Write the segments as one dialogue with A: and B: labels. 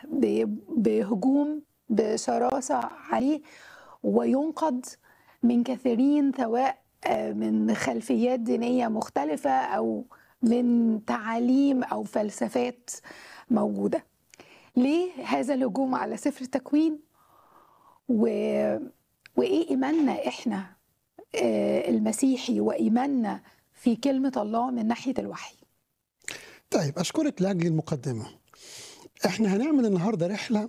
A: ب- بهجوم بشراسة عليه وينقد من كثيرين سواء آه، من خلفيات دينية مختلفة أو من تعاليم أو فلسفات موجودة ليه هذا الهجوم على سفر التكوين و... وإيه إيماننا إحنا آه، المسيحي وإيماننا في كلمة الله من ناحية الوحي
B: طيب اشكرك لاجل المقدمه احنا هنعمل النهارده رحله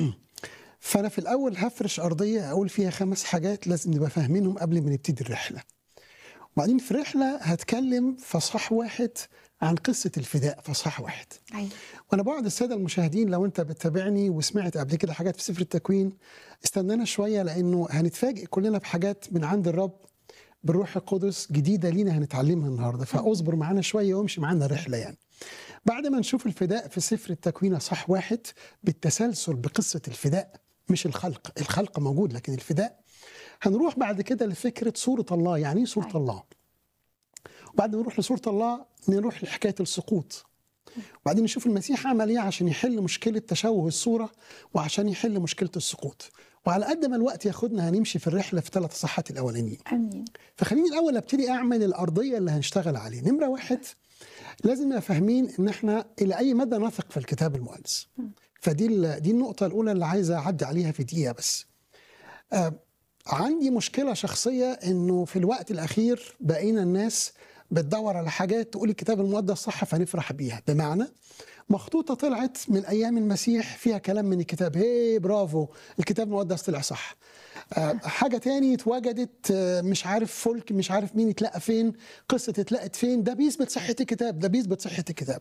B: فانا في الاول هفرش ارضيه اقول فيها خمس حاجات لازم نبقى فاهمينهم قبل ما نبتدي الرحله وبعدين في الرحله هتكلم فصح واحد عن قصه الفداء فصح واحد
A: أيوة.
B: وانا بعد الساده المشاهدين لو انت بتتابعني وسمعت قبل كده حاجات في سفر التكوين استنانا شويه لانه هنتفاجئ كلنا بحاجات من عند الرب بالروح القدس جديده لينا هنتعلمها النهارده فاصبر معانا شويه وامشي معانا الرحله يعني بعد ما نشوف الفداء في سفر التكوين صح واحد بالتسلسل بقصه الفداء مش الخلق الخلق موجود لكن الفداء هنروح بعد كده لفكره صوره الله يعني ايه صوره
A: أيوة.
B: الله وبعد ما نروح لصوره الله نروح لحكايه السقوط وبعدين نشوف المسيح عمل ايه عشان يحل مشكله تشوه الصوره وعشان يحل مشكله السقوط وعلى قد ما الوقت ياخدنا هنمشي في الرحله في ثلاث صحات الاولانيين
A: امين
B: فخليني الاول ابتدي اعمل الارضيه اللي هنشتغل عليه نمره واحد لازم نبقى فاهمين ان احنا الى اي مدى نثق في الكتاب المقدس فدي ال- دي النقطه الاولى اللي عايز اعدي عليها في دقيقه بس آه عندي مشكله شخصيه انه في الوقت الاخير بقينا الناس بتدور على حاجات تقول الكتاب المقدس صح فنفرح بيها بمعنى مخطوطة طلعت من أيام المسيح فيها كلام من الكتاب هي برافو الكتاب المقدس طلع صح آه، حاجة تاني اتوجدت آه، مش عارف فلك مش عارف مين اتلقى فين قصة اتلقت فين ده بيثبت صحة الكتاب ده بيثبت صحة الكتاب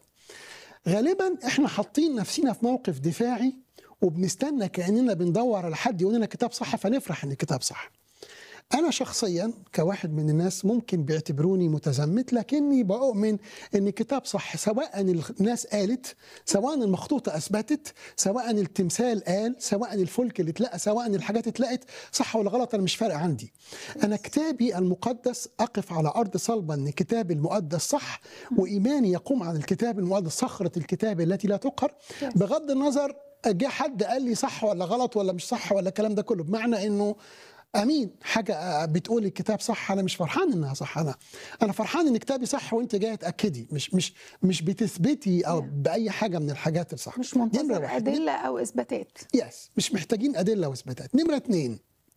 B: غالبا احنا حاطين نفسنا في موقف دفاعي وبنستنى كأننا بندور على حد يقول لنا الكتاب صح فنفرح ان الكتاب صح أنا شخصيا كواحد من الناس ممكن بيعتبروني متزمت لكني بؤمن إن الكتاب صح سواء الناس قالت سواء المخطوطة أثبتت سواء التمثال قال سواء الفلك اللي اتلقى سواء الحاجات اتلقت صح ولا غلط أنا مش فارق عندي أنا كتابي المقدس أقف على أرض صلبة إن كتابي المقدس صح وإيماني يقوم على الكتاب المقدس صخرة الكتاب التي لا تقهر بغض النظر جه حد قال لي صح ولا غلط ولا مش صح ولا الكلام ده كله بمعنى انه امين حاجه بتقول الكتاب صح انا مش فرحان انها صح انا انا فرحان ان كتابي صح وانت جايه تاكدي مش مش مش بتثبتي او باي حاجه من الحاجات الصح
A: مش
B: نمرة
A: منتظر
B: واحد.
A: أدلة أو إثباتات
B: يس مش محتاجين ادله واثباتات نمره اثنين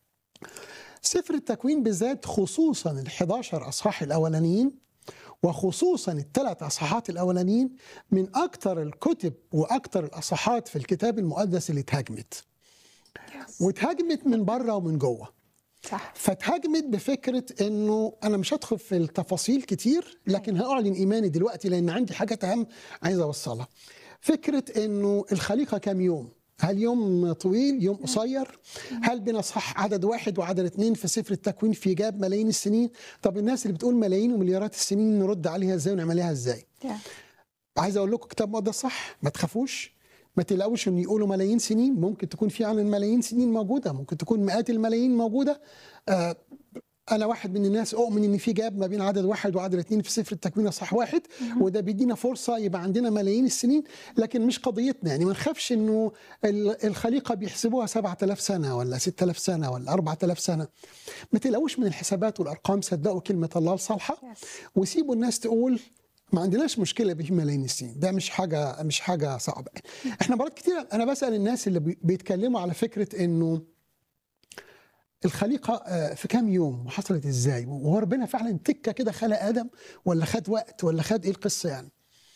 B: سفر التكوين بالذات خصوصا ال 11 اصحاح الاولانيين وخصوصا الثلاث اصحاحات الاولانيين من اكثر الكتب واكثر الاصحاحات في الكتاب المقدس اللي اتهاجمت واتهاجمت من بره ومن جوه
A: صح
B: فاتهاجمت بفكره انه انا مش هدخل في التفاصيل كتير لكن هاعلن ايماني دلوقتي لان عندي حاجه اهم عايز اوصلها. فكره انه الخليقه كام يوم؟ هل يوم طويل يوم قصير هل بنصح عدد واحد وعدد اثنين في سفر التكوين في جاب ملايين السنين طب الناس اللي بتقول ملايين ومليارات السنين نرد عليها ازاي ونعملها ازاي عايز اقول لكم كتاب مقدس صح ما تخافوش ما تلاقوش ان يقولوا ملايين سنين ممكن تكون فعلا ملايين سنين موجوده ممكن تكون مئات الملايين موجوده آه انا واحد من الناس اؤمن ان في جاب ما بين عدد واحد وعدد اثنين في سفر التكوين صح واحد وده بيدينا فرصه يبقى عندنا ملايين السنين لكن مش قضيتنا يعني ما نخافش انه ال- الخليقه بيحسبوها 7000 سنه ولا 6000 سنه ولا 4000 سنه ما تلاقوش من الحسابات والارقام صدقوا كلمه الله الصالحه وسيبوا الناس تقول ما عندناش مشكله به ملايين السنين ده مش حاجه مش حاجه صعبه احنا مرات كتير انا بسال الناس اللي بي- بيتكلموا على فكره انه الخليقه آه، في كام يوم وحصلت ازاي وهو ربنا فعلا تكه كده خلق ادم ولا خد وقت ولا خد ايه القصه يعني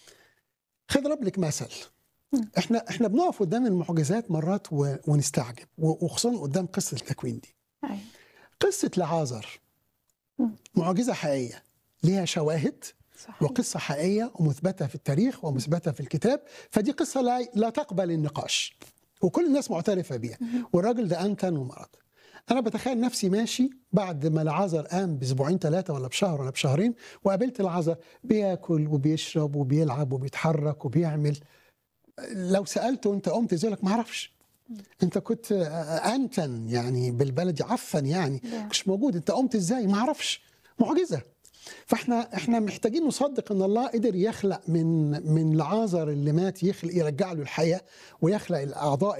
B: خد اضرب لك مثل احنا احنا بنقف قدام المعجزات مرات و- ونستعجب و- وخصوصا قدام قصه التكوين دي
A: أيوة.
B: قصه لعازر معجزه حقيقيه ليها شواهد
A: صحيح.
B: وقصة حقيقية ومثبتة في التاريخ ومثبتة في الكتاب فدي قصة لا, لا تقبل النقاش وكل الناس معترفة بيها والراجل ده أنتن ومرض أنا بتخيل نفسي ماشي بعد ما العذر قام بأسبوعين ثلاثة ولا بشهر ولا بشهرين وقابلت العذر بياكل وبيشرب وبيلعب وبيتحرك وبيعمل لو سألته أنت قمت إزاي يقول لك ما أعرفش أنت كنت أنتن يعني بالبلدي عفن يعني
A: نعم.
B: مش موجود أنت قمت إزاي ما أعرفش معجزة فاحنا احنا محتاجين نصدق ان الله قدر يخلق من من العازر اللي مات يخلق يرجع له الحياه ويخلق الاعضاء